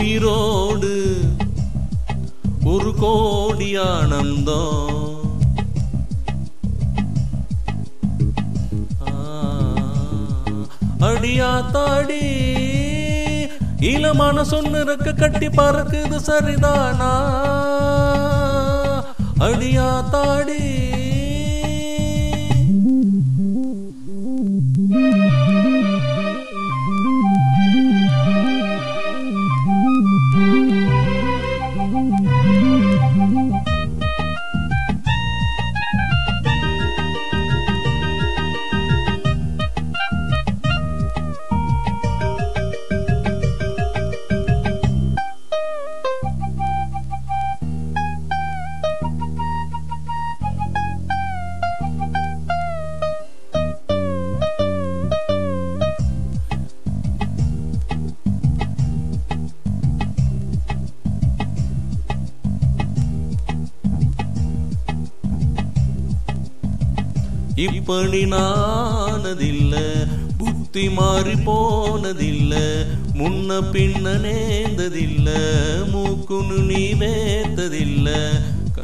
உயிரோடு ஒரு கோடி ஆனந்தம் ஆ, அடியாத்தாடி இளமான சொன்னிருக்க கட்டி பறக்குது சரிதானா அடியாத்தாடி இப்படி நானதில்ல புத்தி மாறி போனதில்ல முன்ன பின்ன நேர்ந்ததில்ல மூக்குன்னு நீ வேத்ததில்ல க-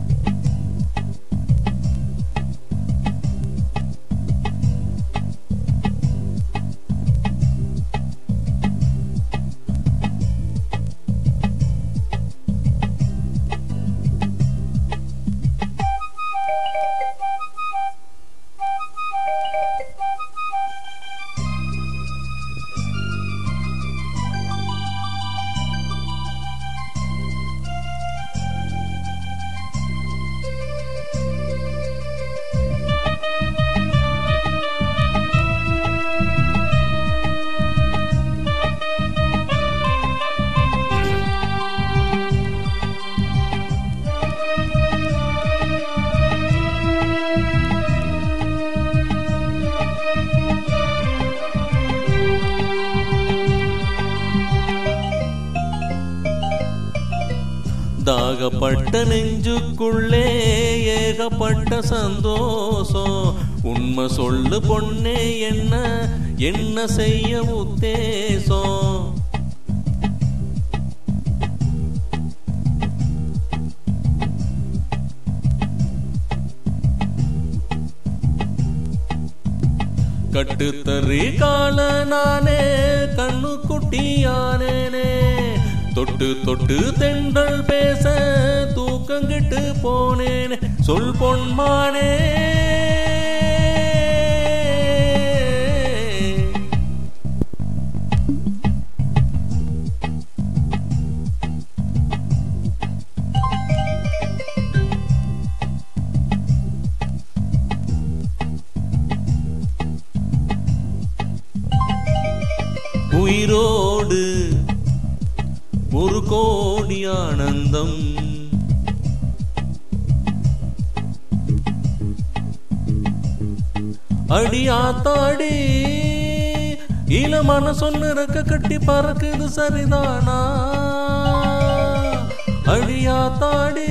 தாகப்பட்ட நெஞ்சுக்குள்ளே ஏகப்பட்ட சந்தோஷம் உண்மை சொல்லு பொண்ணே என்ன என்ன செய்ய உத்தேசம் கட்டுத்தறி கால நானே கண்ணு குட்டியானேனே தொட்டு தொட்டு தென்றல் பேச தூக்கங்கிட்டு போனேனே சொல் பொன்மானே உயிரோடு ஒரு கோடி ஆனந்தம் அடியாத்தாடி இளமான சொன்னிருக்க கட்டி பறக்குது சரிதானா அடியாத்தாடி